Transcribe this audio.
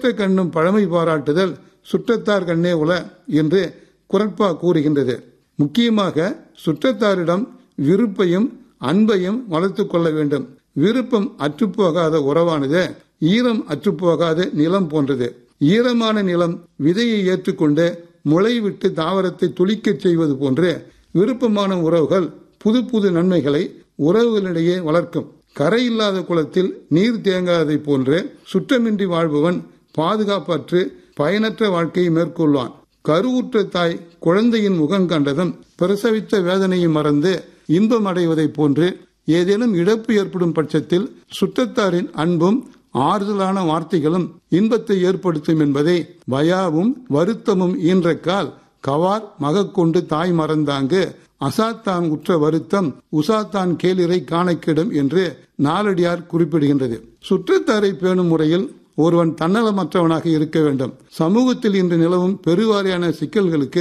பெற்ற கண்ணும் பழமை பாராட்டுதல் சுற்றத்தார் கண்ணே உல என்று குரட்பா கூறுகின்றது முக்கியமாக சுற்றத்தாரிடம் விருப்பையும் அன்பையும் வளர்த்து கொள்ள வேண்டும் விருப்பம் அற்றுப்போகாத உறவானது ஈரம் அற்றுப்போகாத நிலம் போன்றது ஈரமான நிலம் விதையை ஏற்றுக்கொண்டு முளை விட்டு தாவரத்தை துளிக்கச் செய்வது போன்று விருப்பமான உறவுகள் புது புது நன்மைகளை உறவுகளிடையே வளர்க்கும் கரை இல்லாத குளத்தில் நீர் தேங்காததை போன்று சுற்றமின்றி வாழ்பவன் பாதுகாப்பற்று பயனற்ற வாழ்க்கையை மேற்கொள்வான் கருவுற்ற தாய் குழந்தையின் முகம் கண்டதும் பிரசவித்த வேதனையை மறந்து இன்பம் அடைவதைப் போன்று ஏதேனும் இழப்பு ஏற்படும் பட்சத்தில் சுற்றத்தாரின் அன்பும் ஆறுதலான வார்த்தைகளும் இன்பத்தை ஏற்படுத்தும் என்பதை வயாவும் வருத்தமும் ஈன்றக்கால் கவார் மகக்கொண்டு தாய் மறந்தாங்கு அசாத்தான் உற்ற வருத்தம் உசாத்தான் கேளிரை காணக்கிடும் என்று நாலடியார் குறிப்பிடுகின்றது சுற்றத்தாரை பேணும் முறையில் ஒருவன் தன்னலமற்றவனாக இருக்க வேண்டும் சமூகத்தில் இன்று நிலவும் பெருவாரியான சிக்கல்களுக்கு